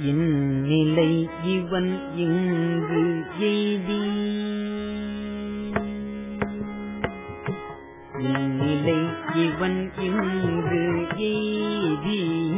இந்நிலை இவன் இங்கு எய்தி இந்நிலை இவன் இங்கு எய்தி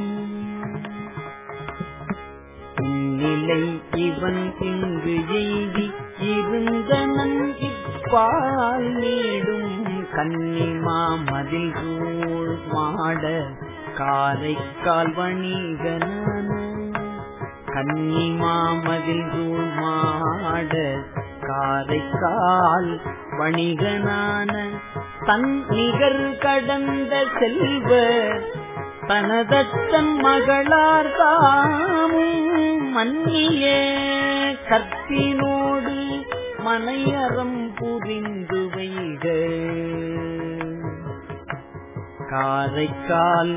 இந்நிலை இவன் இங்கு எய்தி இருந்தனன் இப்பால் நீடும் கன்னிமா மதில் சூழ் மாட காரைக்கால் வணிகனான கன்னிமா மதில் சூழ் மாட காரைக்கால் வணிகனான தன் நிகர் கடந்த செல்வ தனதத்தன் மகளார் தாமும் மன்னிய கற்பினோடு மனையறம் புரிந்து வைக காரைக்கால்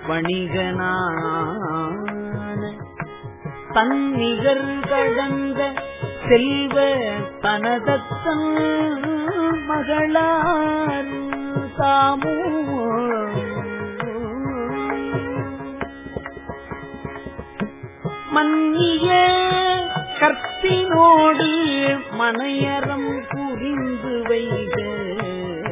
வணிகனான தன் நிகர் கடந்த செல்வ தனதத்தன் மகளார் தாமோ மன்னிய கற்பினோடு மனையறம் புரிந்து வைக